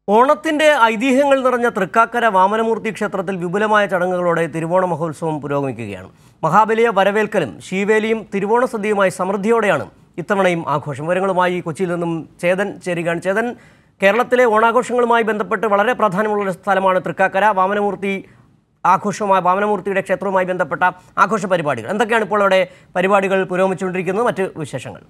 ഓണത്തിന്റെ ഐതിഹ്യങ്ങൾ നിറഞ്ഞ തൃക്കാക്കര വാമനമൂർത്തി ക്ഷേത്രത്തിൽ വിപുലമായ ചടങ്ങുകളോടെ തിരുവോണ മഹോത്സവം പുരോഗമിക്കുകയാണ് മഹാബലിയെ വരവേൽക്കലും ശീവേലിയും തിരുവോണ സദ്യയുമായി സമൃദ്ധിയോടെയാണ് ഇത്തവണയും ആഘോഷം വിവരങ്ങളുമായി കൊച്ചിയിൽ നിന്നും ചേതൻ ചേരുകയാണ് ചേതൻ കേരളത്തിലെ ഓണാഘോഷങ്ങളുമായി ബന്ധപ്പെട്ട് വളരെ പ്രാധാന്യമുള്ള ഒരു സ്ഥലമാണ് തൃക്കാക്കര വാമനമൂർത്തി ആഘോഷവുമായി വാമനമൂർത്തിയുടെ ക്ഷേത്രവുമായി ബന്ധപ്പെട്ട ആഘോഷ പരിപാടികൾ എന്തൊക്കെയാണ് ഇപ്പോൾ അവിടെ പരിപാടികൾ പുരോഗമിച്ചുകൊണ്ടിരിക്കുന്നത് മറ്റ് വിശേഷങ്ങൾ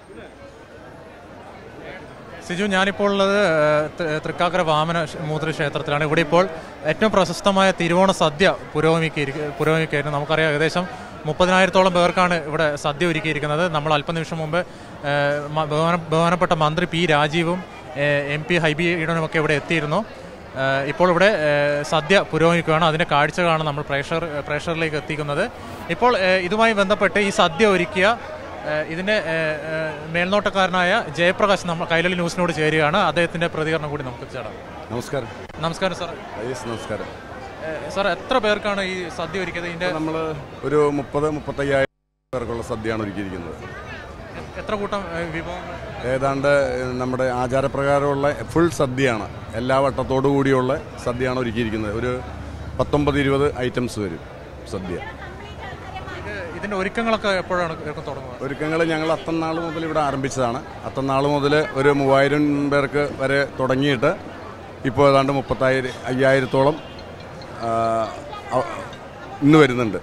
സിജു ഞാനിപ്പോൾ ഉള്ളത് ഏഹ്, തൃ- തൃക്കാക്കര വാമന ക്ഷ- മൂത്ര ക്ഷേത്രത്തിലാണ് ഇവിടെ ഇപ്പോൾ ഏറ്റവും പ്രശസ്തമായ തിരുവോണ സദ്യ പുരോഗമിക്കുക പുരോഗമിക്കുകയായിരുന്നു നമുക്കറിയാം ഏകദേശം മുപ്പതിനായിരത്തോളം പേർക്കാണ് ഇവിടെ സദ്യ ഒരുക്കിയിരിക്കുന്നത് നമ്മൾ അല്പനിമിഷം മുമ്പ് ഏഹ്, മ- ബഹുമാന- ബഹുമാനപ്പെട്ട മന്ത്രി പി രാജീവും എം പി ഹൈബി ഈഡനും ഒക്കെ ഇവിടെ എത്തിയിരുന്നു ഏഹ്, ഇപ്പോൾ ഇവിടെ ഏഹ്, സദ്യ പുരോഗമിക്കുകയാണ് അതിൻ്റെ കാഴ്ചകളാണ് നമ്മൾ പ്രേക്ഷകർ പ്രേക്ഷകരിലേക്ക് എത്തിക്കുന്നത് ഇപ്പോൾ ഏഹ്, ഇതുമായി ബന്ധപ്പെട്ട് ഈ സദ്യ ഒരുക്കിയ ഏഹ് ഇതിന്റെ ഏഹ്, ഏഹ്, മേൽനോട്ടക്കാരനായ ജയപ്രകാശ് നമ്മൾ കൈലളി ന്യൂസിനോട് ചേരുകയാണ് അദ്ദേഹത്തിന്റെ പ്രതികരണം കൂടി നമുക്ക് ചേടാം നമസ്കാരം നമസ്കാരം സാർ യെസ് നമസ്കാരം ഏഹ്, സാർ എത്ര പേർക്കാണ് ഈ സദ്യ ഒരുക്കിയത് ഇതിന്റെ നമ്മൾ ഒരു മുപ്പത് മുപ്പത്തയ്യായിരം പേർക്കുള്ള സദ്യയാണ് ഒരുക്കിയിരിക്കുന്നത് എത്ര കൂട്ടം ഏഹ്, വിഭവങ്ങൾ ഏതാണ്ട് നമ്മുടെ ആചാരപ്രകാരമുള്ള ഫുൾ സദ്യയാണ് എല്ലാ വട്ടത്തോടു കൂടിയുള്ള സദ്യയാണ് ഒരുക്കിയിരിക്കുന്നത് ഒരു പത്തൊമ്പത് ഇരുപത് ഐറ്റംസ് വരും സദ്യ ഇത് ഇതിന്റെ ഒരുക്കങ്ങളൊക്കെ എപ്പോഴാണ് ഏർക്കും തുടങ്ങുന്നത് ഒരുക്കങ്ങൾ ഞങ്ങൾ അത്തന്നാൾ മുതൽ ഇവിടെ ആരംഭിച്ചതാണ് അത്തന്നാൾ മുതൽ ഒരു മൂവായിരം പേർക്ക് വരെ തുടങ്ങിയിട്ട് ഇപ്പോൾ ഏതാണ്ട് മുപ്പത്തായിരം അയ്യായിരത്തോളം ആ, അ- ഇന്ന് വരുന്നുണ്ട്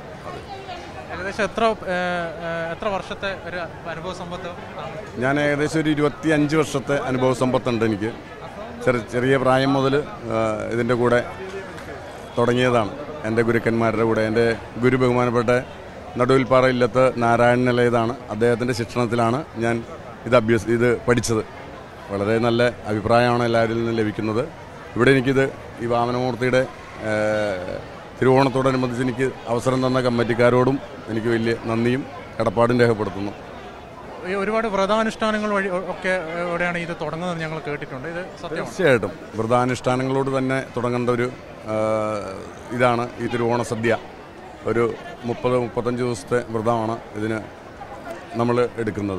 ഏകദേശം എത്ര ഏഹ്, ഏഹ്, എത്ര വർഷത്തെ ഒരു അനുഭവ സമ്പത്ത് ആണ് ഞാൻ ഏകദേശം ഒരു ഇരുപത്തി അഞ്ച് വർഷത്തെ അനുഭവ സമ്പത്തുണ്ട് എനിക്ക് ചെറിയ ചെറിയ പ്രായം മുതൽ ഇതിൻ്റെ കൂടെ തുടങ്ങിയതാണ് എൻ്റെ ഗുരുക്കന്മാരുടെ കൂടെ എൻ്റെ ഗുരു ബഹുമാനപ്പെട്ട നടുവിൽപ്പാറ ഇല്ലത്ത് നാരായണനിലയതാണ് അദ്ദേഹത്തിൻ്റെ ശിക്ഷണത്തിലാണ് ഞാൻ ഇത് അഭ്യസ് ഇത് പഠിച്ചത് വളരെ നല്ല അഭിപ്രായമാണ് എല്ലാവരിൽ നിന്നും ലഭിക്കുന്നത് ഇവിടെ എനിക്കിത് ഈ വാമനമൂർത്തിയുടെ ഏഹ്, തിരുവോണത്തോടനുബന്ധിച്ച് എനിക്ക് അവസരം തന്ന കമ്മിറ്റിക്കാരോടും എനിക്ക് വലിയ നന്ദിയും കടപ്പാടും രേഖപ്പെടുത്തുന്നു ഈ ഒരുപാട് വ്രതാനുഷ്ഠാനങ്ങൾ വഴി ഒക്കെ എവിടെയാണ് ഇത് തുടങ്ങുന്നത് ഞങ്ങൾ കേട്ടിട്ടുണ്ട് ഇത് സത്യമാണ് തീർച്ചയായിട്ടും വ്രതാനുഷ്ഠാനങ്ങളോട് തന്നെ തുടങ്ങേണ്ട ഒരു ആ, ഇതാണ് ഈ തിരുവോണ സദ്യ ഒരു മുപ്പത് മുപ്പത്തഞ്ച് ദിവസത്തെ വ്രതമാണ് ഇതിന് നമ്മൾ എടുക്കുന്നത്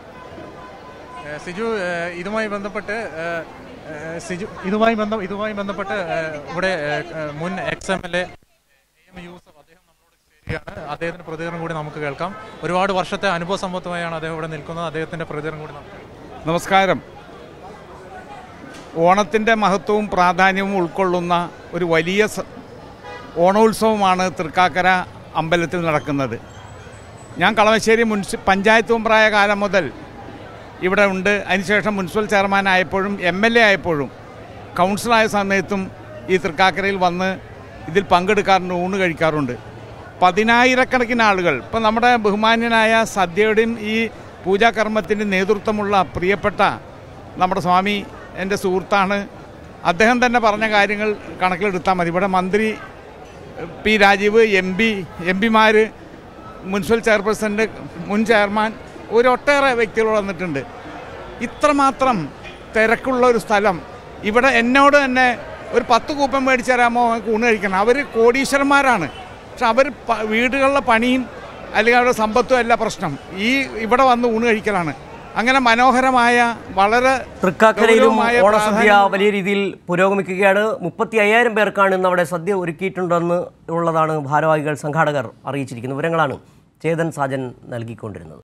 ഏഹ് സിജു ഏഹ് ഇതുമായി ബന്ധപ്പെട്ട് ഏഹ് ഏഹ് സിജു ഇതുമായി ബന്ധം ഇതുമായി ബന്ധപ്പെട്ട് ഏഹ് ഇവിടെ ഏഹ് മുൻ ex M L A M Yusuf അദ്ദേഹം നമ്മളോട് ചേരുകയാണ് അദ്ദേഹത്തിന്റെ പ്രതികരണം കൂടി നമുക്ക് കേൾക്കാം ഒരുപാട് വർഷത്തെ അനുഭവ സമ്പത്തുമായാണ് അദ്ദേഹം ഇവിടെ നിൽക്കുന്നത് അദ്ദേഹത്തിന്റെ പ്രതികരണം കൂടി നമുക്ക് കേൾക്കാം. നമസ്കാരം ഓണത്തിൻ്റെ മഹത്വവും പ്രാധാന്യവും ഉൾക്കൊള്ളുന്ന ഒരു വലിയ സ- ഓണോത്സവമാണ് തൃക്കാക്കര അമ്പലത്തിൽ നടക്കുന്നത് ഞാൻ കളമശ്ശേരി മുനിസി പഞ്ചായത്ത് മെമ്പറായ കാലം മുതൽ ഇവിടെ ഉണ്ട് അതിനുശേഷം മുനിസിപ്പൽ ചെയർമാൻ ആയപ്പോഴും എം എൽ എ ആയപ്പോഴും കൗൺസിലായ സമയത്തും ഈ തൃക്കാക്കരയിൽ വന്ന് ഇതിൽ പങ്കെടുക്കാറുണ്ട് ഊണ് കഴിക്കാറുണ്ട് പതിനായിരക്കണക്കിന് ആളുകൾ ഇപ്പം നമ്മുടെ ബഹുമാന്യനായ സദ്യയുടെയും ഈ പൂജാകർമ്മത്തിൻ്റെ നേതൃത്വമുള്ള പ്രിയപ്പെട്ട നമ്മുടെ സ്വാമി എൻ്റെ സുഹൃത്താണ് അദ്ദേഹം തന്നെ പറഞ്ഞ കാര്യങ്ങൾ കണക്കിലെടുത്താൽ മതി ഇവിടെ മന്ത്രി P Rajeev M P M പിമാർ മുനിസിപ്പൽ ചെയർപേഴ്സൻ്റെ മുൻ ചെയർമാൻ ഒരു ഒട്ടേറെ വ്യക്തികൾ വന്നിട്ടുണ്ട് ഇത്രമാത്രം തിരക്കുള്ള ഒരു സ്ഥലം ഇവിടെ എന്നോട് തന്നെ ഒരു പത്ത് കൂപ്പൻ മേടിച്ചു തരാമോ നമുക്ക് ഊണ് കഴിക്കണം അവർ കോടീശ്വരന്മാരാണ് പക്ഷെ അവർ പ- വീടുകളിലെ പണിയും അല്ലെങ്കിൽ അവരുടെ സമ്പത്തും അല്ല പ്രശ്നം ഈ ഇവിടെ വന്ന് ഊണ് കഴിക്കലാണ് അങ്ങനെ മനോഹരമായ വളരെ തൃക്കാക്കരയിലും ഗൗരവമായ ഓണസദ്യ പ്രാധാന്യം- വലിയ രീതിയിൽ പുരോഗമിക്കുകയാണ് മുപ്പത്തി അയ്യായിരം പേർക്കാണ് ഇന്ന് അവിടെ സദ്യ ഒരുക്കിയിട്ടുണ്ടെന്ന് ഉള്ളതാണ് ഭാരവാഹികൾ സംഘാടകർ അറിയിച്ചിരിക്കുന്നത് വിവരങ്ങളാണ് ചേതൻ സാജൻ നൽകിക്കൊണ്ടിരുന്നത്